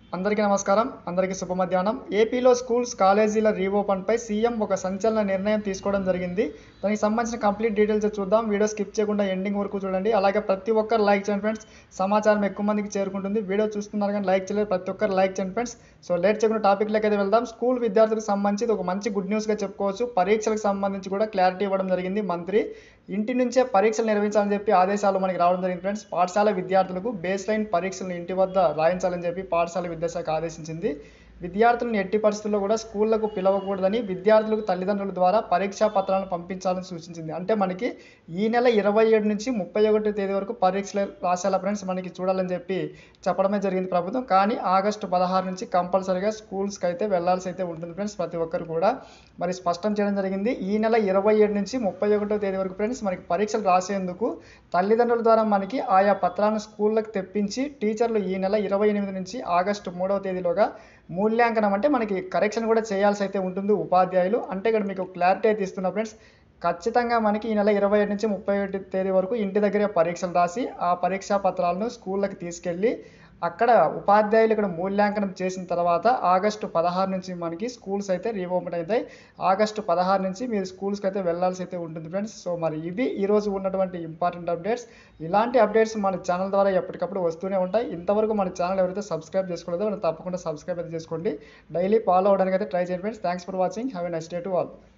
అందరికీ నమస్కారం అందరికీ శుభ మధ్యాహ్నం ఏపీలో స్కూల్స్ కాలేజీల రీఓపెన్పై సీఎం ఒక సంచలన నిర్ణయం తీసుకోవడం జరిగింది దానికి సంబంధించిన కంప్లీట్ డీటెయిల్స్ చూద్దాం వీడియో స్కిప్ చేయకుండా ఎండింగ్ వరకు చూడండి అలాగే ప్రతి ఒక్కరు లైక్ చేయండి ఫ్రెండ్స్ సమాచారం ఎక్కువ మందికి చేరుకుంటుంది వీడియో చూస్తున్నారు కానీ లైక్ చేయలేదు ప్రతి ఒక్కరు లైక్ చేయండి ఫ్రెండ్స్ సో లేట్ చేయకుండా టాపిక్లోకి అయితే వెళ్దాం స్కూల్ విద్యార్థులకు సంబంధించి ఇది ఒక మంచి గుడ్ న్యూస్గా చెప్పుకోవచ్చు పరీక్షలకు సంబంధించి కూడా క్లారిటీ ఇవ్వడం జరిగింది మంత్రి ఇంటి నుంచే పరీక్షలు నిర్వహించాలని చెప్పి ఆదేశాలు మనకి రావడం జరిగింది ఫ్రెండ్స్ పాఠశాల విద్యార్థులకు బేస్ లైన్ పరీక్షలను ఇంటి వద్ద రాయించాలని చెప్పి పాఠశాల విద్యాశాఖ ఆదేశించింది విద్యార్థులను ఎట్టి పరిస్థితుల్లో కూడా స్కూళ్లకు పిలవకూడదని విద్యార్థులకు తల్లిదండ్రుల ద్వారా పరీక్షా పత్రాలను పంపించాలని సూచించింది అంటే మనకి ఈ నెల ఇరవై ఏడు నుంచి ముప్పై ఒకటి తేదీ వరకు పరీక్షలు రాసేలా ఫ్రెండ్స్ మనకి చూడాలని చెప్పి చెప్పడమే జరిగింది ప్రభుత్వం కానీ ఆగస్టు పదహారు నుంచి కంపల్సరీగా స్కూల్స్కి అయితే వెళ్లాల్సి అయితే ఉంటుంది ఫ్రెండ్స్ ప్రతి ఒక్కరు కూడా మరి స్పష్టం చేయడం జరిగింది ఈ నెల ఇరవై ఏడు నుంచి ముప్పై ఒకటో తేదీ వరకు ఫ్రెండ్స్ మనకి పరీక్షలు రాసేందుకు తల్లిదండ్రుల ద్వారా మనకి ఆయా పత్రాలను స్కూళ్ళకి తెప్పించి టీచర్లు ఈ నెల ఇరవై ఎనిమిది నుంచి ఆగస్టు మూడవ తేదీలోగా మూల్యాంకనం అంటే మనకి కరెక్షన్ కూడా చేయాల్సి అయితే ఉంటుంది ఉపాధ్యాయులు అంటే ఇక్కడ మీకు క్లారిటీ అయితే ఇస్తున్నా ఫ్రెండ్స్ ఖచ్చితంగా మనకి ఈ నెల ఇరవై ఏడు నుంచి ముప్పై ఒకటి తేదీ వరకు ఇంటి దగ్గరే పరీక్షలు రాసి ఆ పరీక్షా పత్రాలను స్కూళ్ళకి తీసుకెళ్ళి అక్కడ ఉపాధ్యాయులు ఇక్కడ మూల్యాంకనం చేసిన తర్వాత ఆగస్టు పదహారు నుంచి మనకి స్కూల్స్ అయితే రీఓపెన్ అవుతాయి ఆగస్టు పదహారు నుంచి మీరు స్కూల్స్కి అయితే వెళ్ళాల్సి అయితే ఉంటుంది ఫ్రెండ్స్ సో మరి ఇవి ఈరోజు ఉన్నటువంటి ఇంపార్టెంట్ అప్డేట్స్ ఇలాంటి అప్డేట్స్ మన ఛానల్ ద్వారా ఎప్పటికప్పుడు వస్తూనే ఉంటాయి ఇంతవరకు మన ఛానల్ ఎవరైతే సబ్స్క్రైబ్ చేసుకోలేదో వాళ్ళు తప్పకుండా సబ్స్క్రైబ్ అయితే చేసుకోండి డైలీ ఫాలో అవడానికి అయితే ట్రై చేయండి friends thanks for watching have a next day to all